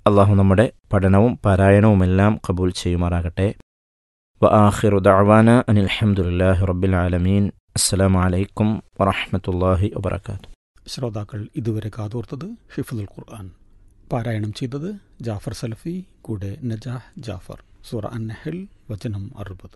അള്ളാഹു നമ്മുടെ പഠനവും പാരായണവുമെല്ലാം കബൂൽ ചെയ്യുമാറാകട്ടെ വ ആഖിറു ദഅവാന അനിൽ ഹംദുലില്ലാഹി റബ്ബിൽ ആലമീൻ അസ്സലാമു അലൈക്കും വറഹ്മത്തുള്ളാഹി വബറകാതുഹു ശ്രോതാക്കൾ ഇതുവരെ കാതോർത്തത് ഹിഫുൽ ഖുർആൻ പാരായണം ചെയ്തത് ജാഫർ സലഫി കൂടെ നജാഹ് ജാഫർ സൂറ അന്നഹൽ വചനം അറുപത്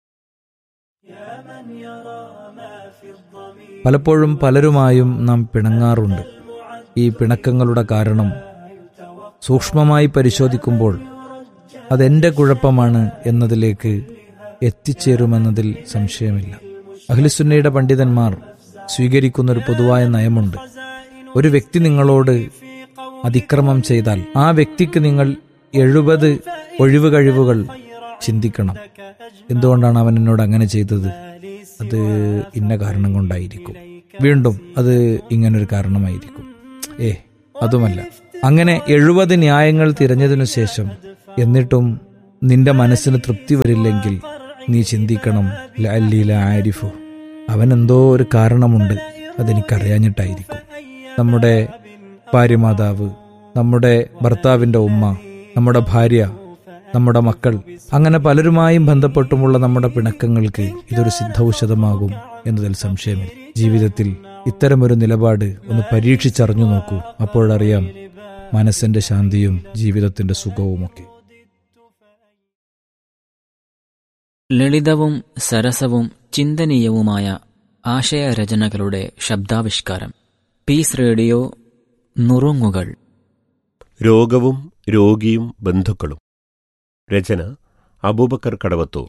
പലപ്പോഴും പലരുമായും നാം പിണങ്ങാറുണ്ട് ഈ പിണക്കങ്ങളുടെ കാരണം സൂക്ഷ്മമായി പരിശോധിക്കുമ്പോൾ അതെന്റെ കുഴപ്പമാണ് എന്നതിലേക്ക് എത്തിച്ചേരുമെന്നതിൽ സംശയമില്ല അഖിലുസുന്നയുടെ പണ്ഡിതന്മാർ സ്വീകരിക്കുന്ന ഒരു പൊതുവായ നയമുണ്ട് ഒരു വ്യക്തി നിങ്ങളോട് അതിക്രമം ചെയ്താൽ ആ വ്യക്തിക്ക് നിങ്ങൾ എഴുപത് ഒഴിവ് കഴിവുകൾ ചിന്തിക്കണം എന്തുകൊണ്ടാണ് അവൻ എന്നോട് അങ്ങനെ ചെയ്തത് അത് ഇന്ന കാരണം കൊണ്ടായിരിക്കും വീണ്ടും അത് ഇങ്ങനൊരു കാരണമായിരിക്കും ഏ അതുമല്ല അങ്ങനെ എഴുപത് ന്യായങ്ങൾ തിരഞ്ഞതിനു ശേഷം എന്നിട്ടും നിന്റെ മനസ്സിന് തൃപ്തി വരില്ലെങ്കിൽ നീ ചിന്തിക്കണം ലഅല്ലീല ആരിഫു അവൻ എന്തോ ഒരു കാരണമുണ്ട് അതെനിക്കറിയാഞ്ഞിട്ടായിരിക്കും നമ്മുടെ ഭാര്യമാതാവ് നമ്മുടെ ഭർത്താവിന്റെ ഉമ്മ നമ്മുടെ ഭാര്യ നമ്മുടെ മക്കൾ അങ്ങനെ പലരുമായും ബന്ധപ്പെട്ടുമുള്ള നമ്മുടെ പിണക്കങ്ങൾക്ക് ഇതൊരു സിദ്ധൌഷധമാകും എന്നതിൽ സംശയമില്ല ജീവിതത്തിൽ ഇത്തരമൊരു നിലപാട് ഒന്ന് പരീക്ഷിച്ചറിഞ്ഞു നോക്കൂ അപ്പോഴറിയാം മനസ്സിന്റെ ശാന്തിയും ജീവിതത്തിന്റെ സുഖവുമൊക്കെ ലളിതവും സരസവും ചിന്തനീയവുമായ ആശയരചനകളുടെ ശബ്ദാവിഷ്കാരം പീസ് റേഡിയോ നുറുങ്ങുകൾ രോഗവും രോഗിയും ബന്ധുക്കളും രചന അബൂബക്കർ കടവത്തൂർ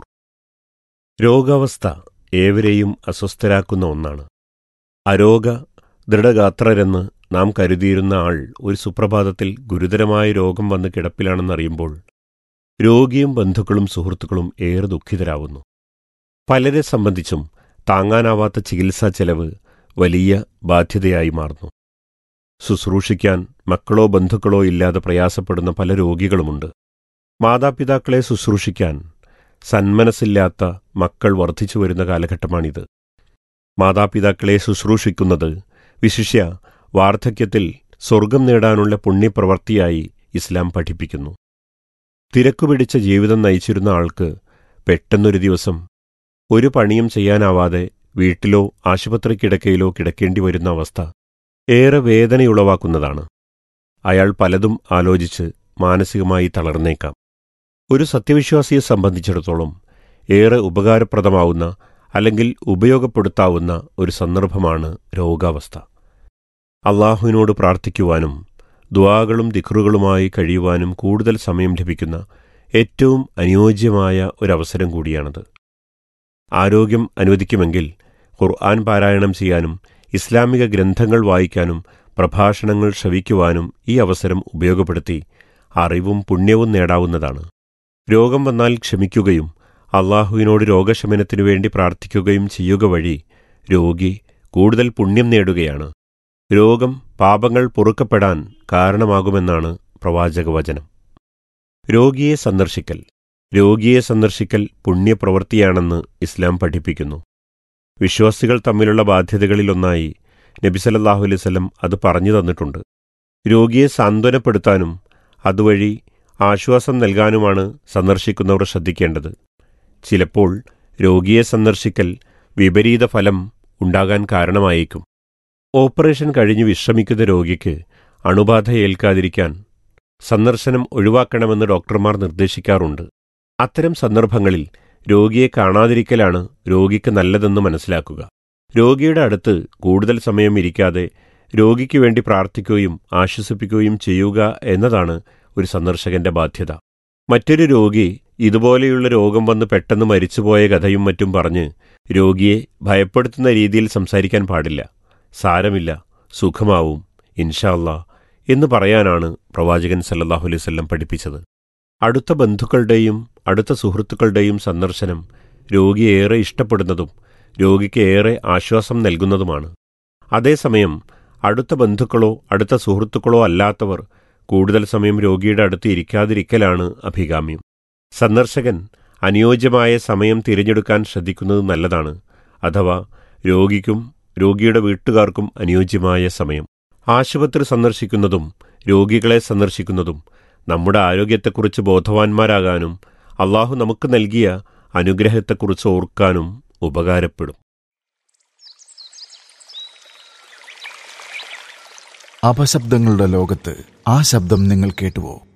രോഗാവസ്ഥ ഏവരെയും അസ്വസ്ഥരാക്കുന്ന ഒന്നാണ് അരോഗ ദൃഢഗാത്രരെന്ന് നാം കരുതിയിരുന്ന ആൾ ഒരു സുപ്രഭാതത്തിൽ ഗുരുതരമായ രോഗം വന്ന് കിടപ്പിലാണെന്നറിയുമ്പോൾ രോഗിയും ബന്ധുക്കളും സുഹൃത്തുക്കളും ഏറെ ദുഃഖിതരാവുന്നു പലരെ സംബന്ധിച്ചും താങ്ങാനാവാത്ത ചികിത്സാ ചെലവ് വലിയ ബാധ്യതയായി മാറുന്നു ശുശ്രൂഷിക്കാൻ മക്കളോ ബന്ധുക്കളോ ഇല്ലാതെ പ്രയാസപ്പെടുന്ന പല രോഗികളുമുണ്ട് മാതാപിതാക്കളെ ശുശ്രൂഷിക്കാൻ സന്മനസ്സില്ലാത്ത മക്കൾ വർദ്ധിച്ചു വരുന്ന കാലഘട്ടമാണിത് മാതാപിതാക്കളെ ശുശ്രൂഷിക്കുന്നത് വിശിഷ്യ വാർദ്ധക്യത്തിൽ സ്വർഗം നേടാനുള്ള പുണ്യപ്രവൃത്തിയായി ഇസ്ലാം പഠിപ്പിക്കുന്നു തിരക്കുപിടിച്ച ജീവിതം നയിച്ചിരുന്ന ആൾക്ക് പെട്ടെന്നൊരു ദിവസം ഒരു പണിയും ചെയ്യാനാവാതെ വീട്ടിലോ ആശുപത്രി കിടക്കയിലോ കിടക്കേണ്ടി വരുന്ന അവസ്ഥ ഏറെ വേദനയുളവാക്കുന്നതാണ് അയാൾ പലതും ആലോചിച്ച് മാനസികമായി തളർന്നേക്കാം ഒരു സത്യവിശ്വാസിയെ സംബന്ധിച്ചിടത്തോളം ഏറെ ഉപകാരപ്രദമാവുന്ന അല്ലെങ്കിൽ ഉപയോഗപ്പെടുത്താവുന്ന ഒരു സന്ദർഭമാണ് രോഗാവസ്ഥ അള്ളാഹുവിനോട് പ്രാർത്ഥിക്കുവാനും ദ്വാകളും ദിക്റുകളുമായി കഴിയുവാനും കൂടുതൽ സമയം ലഭിക്കുന്ന ഏറ്റവും അനുയോജ്യമായ ഒരവസരം കൂടിയാണത് ആരോഗ്യം അനുവദിക്കുമെങ്കിൽ ഖുർആൻ പാരായണം ചെയ്യാനും ഇസ്ലാമിക ഗ്രന്ഥങ്ങൾ വായിക്കാനും പ്രഭാഷണങ്ങൾ ശ്രവിക്കുവാനും ഈ അവസരം ഉപയോഗപ്പെടുത്തി അറിവും പുണ്യവും നേടാവുന്നതാണ് രോഗം വന്നാൽ ക്ഷമിക്കുകയും അള്ളാഹുവിനോട് രോഗശമനത്തിനു വേണ്ടി പ്രാർത്ഥിക്കുകയും ചെയ്യുക വഴി രോഗി കൂടുതൽ പുണ്യം നേടുകയാണ് രോഗം പാപങ്ങൾ പൊറുക്കപ്പെടാൻ കാരണമാകുമെന്നാണ് പ്രവാചകവചനം രോഗിയെ സന്ദർശിക്കൽ രോഗിയെ സന്ദർശിക്കൽ പുണ്യപ്രവൃത്തിയാണെന്ന് ഇസ്ലാം പഠിപ്പിക്കുന്നു വിശ്വാസികൾ തമ്മിലുള്ള ബാധ്യതകളിലൊന്നായി നബിസലല്ലാഹു അലൈവല്ലം അത് പറഞ്ഞു തന്നിട്ടുണ്ട് രോഗിയെ സാന്ത്വനപ്പെടുത്താനും അതുവഴി ആശ്വാസം നൽകാനുമാണ് സന്ദർശിക്കുന്നവർ ശ്രദ്ധിക്കേണ്ടത് ചിലപ്പോൾ രോഗിയെ സന്ദർശിക്കൽ വിപരീത ഫലം ഉണ്ടാകാൻ കാരണമായേക്കും ഓപ്പറേഷൻ കഴിഞ്ഞ് വിശ്രമിക്കുന്ന രോഗിക്ക് അണുബാധ ഏൽക്കാതിരിക്കാൻ സന്ദർശനം ഒഴിവാക്കണമെന്ന് ഡോക്ടർമാർ നിർദ്ദേശിക്കാറുണ്ട് അത്തരം സന്ദർഭങ്ങളിൽ രോഗിയെ കാണാതിരിക്കലാണ് രോഗിക്ക് നല്ലതെന്ന് മനസ്സിലാക്കുക രോഗിയുടെ അടുത്ത് കൂടുതൽ സമയം ഇരിക്കാതെ രോഗിക്ക് വേണ്ടി പ്രാർത്ഥിക്കുകയും ആശ്വസിപ്പിക്കുകയും ചെയ്യുക എന്നതാണ് ഒരു സന്ദർശകന്റെ ബാധ്യത മറ്റൊരു രോഗി ഇതുപോലെയുള്ള രോഗം വന്ന് പെട്ടെന്ന് മരിച്ചുപോയ കഥയും മറ്റും പറഞ്ഞ് രോഗിയെ ഭയപ്പെടുത്തുന്ന രീതിയിൽ സംസാരിക്കാൻ പാടില്ല സാരമില്ല സുഖമാവും ഇൻഷാല്ലാ എന്ന് പറയാനാണ് പ്രവാചകൻ സല്ലല്ലാഹു അലൈഹി വസല്ലം പഠിപ്പിച്ചത് അടുത്ത ബന്ധുക്കളുടെയും അടുത്ത സുഹൃത്തുക്കളുടെയും സന്ദർശനം രോഗിയെ ഏറെ ഇഷ്ടപ്പെടുന്നതും രോഗിക്ക് ഏറെ ആശ്വാസം നൽകുന്നതുമാണ് അതേസമയം അടുത്ത ബന്ധുക്കളോ അടുത്ത സുഹൃത്തുക്കളോ അല്ലാത്തവർ കൂടുതൽ സമയം രോഗിയുടെ അടുത്ത് ഇരിക്കാതിരിക്കലാണ് അഭികാമ്യം സന്ദർശകൻ അനുയോജ്യമായ സമയം തിരഞ്ഞെടുക്കാൻ ശ്രദ്ധിക്കുന്നത് നല്ലതാണ് അഥവാ രോഗിക്കും രോഗിയുടെ വീട്ടുകാർക്കും അനുയോജ്യമായ സമയം ആശുപത്രി സന്ദർശിക്കുന്നതും രോഗികളെ സന്ദർശിക്കുന്നതും നമ്മുടെ ആരോഗ്യത്തെക്കുറിച്ച് ബോധവാന്മാരാകാനും അള്ളാഹു നമുക്ക് നൽകിയ അനുഗ്രഹത്തെക്കുറിച്ച് ഓർക്കാനും ഉപകാരപ്പെടും അപശബ്ദങ്ങളുടെ ലോകത്ത് ആ ശബ്ദം നിങ്ങൾ കേട്ടുവോ